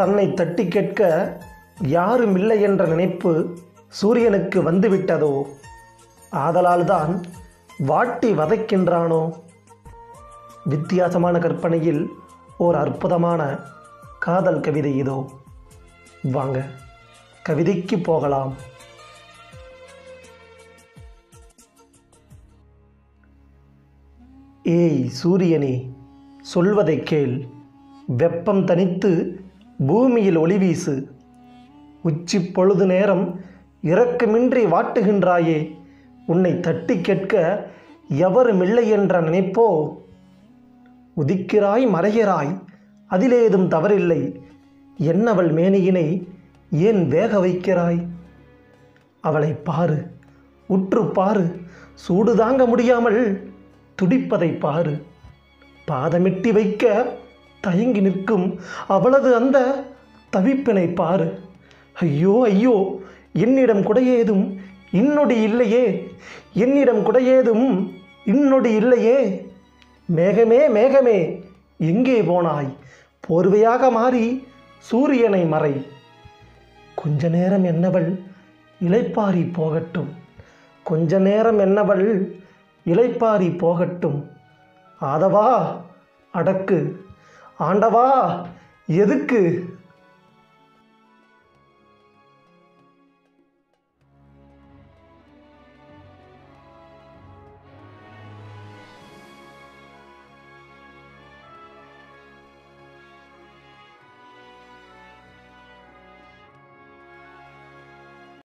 தன்னை தட்டி கேட்க யாரும் இல்லை என்ற நினைப்பு சூரியனுக்கு வந்துவிட்டதோ ஆதலால்தான் வாட்டி வதைக்கின்றானோ வித்தியாசமான கற்பனையில் ஓர் அற்புதமான காதல் கவிதை இதோ வாங்க கவிதைக்கு போகலாம் ஏய் சூரியனே சொல்வதை கேள் வெப்பம் தனித்து பூமியில் ஒளி வீசு உச்சி பொழுது நேரம் இரக்கமின்றி வாட்டுகின்றாயே உன்னை தட்டி கேட்க எவரும் இல்லை என்ற நினைப்போ உதிக்கிறாய் மறைகிறாய் அதிலேதும் தவறில்லை என்னவள் மேனியினை ஏன் வேக வைக்கிறாய் அவளை பாரு உற்று பாரு சூடு தாங்க முடியாமல் துடிப்பதை பாரு பாதமிட்டி வைக்க தயங்கி நிற்கும் அவளது அந்த தவிப்பினை பாரு ஐயோ ஐயோ என்னிடம் குடையேதும் இன்னொடி இல்லையே என்னிடம் குடையேதும் இன்னொடி இல்லையே மேகமே மேகமே எங்கே போனாய் போர்வையாக மாறி சூரியனை மறை கொஞ்ச நேரம் என்னவள் இளைப்பாரி போகட்டும் கொஞ்ச நேரம் என்னவள் இளைப்பாரி போகட்டும் ஆதவா அடக்கு ஆண்டவா எதுக்கு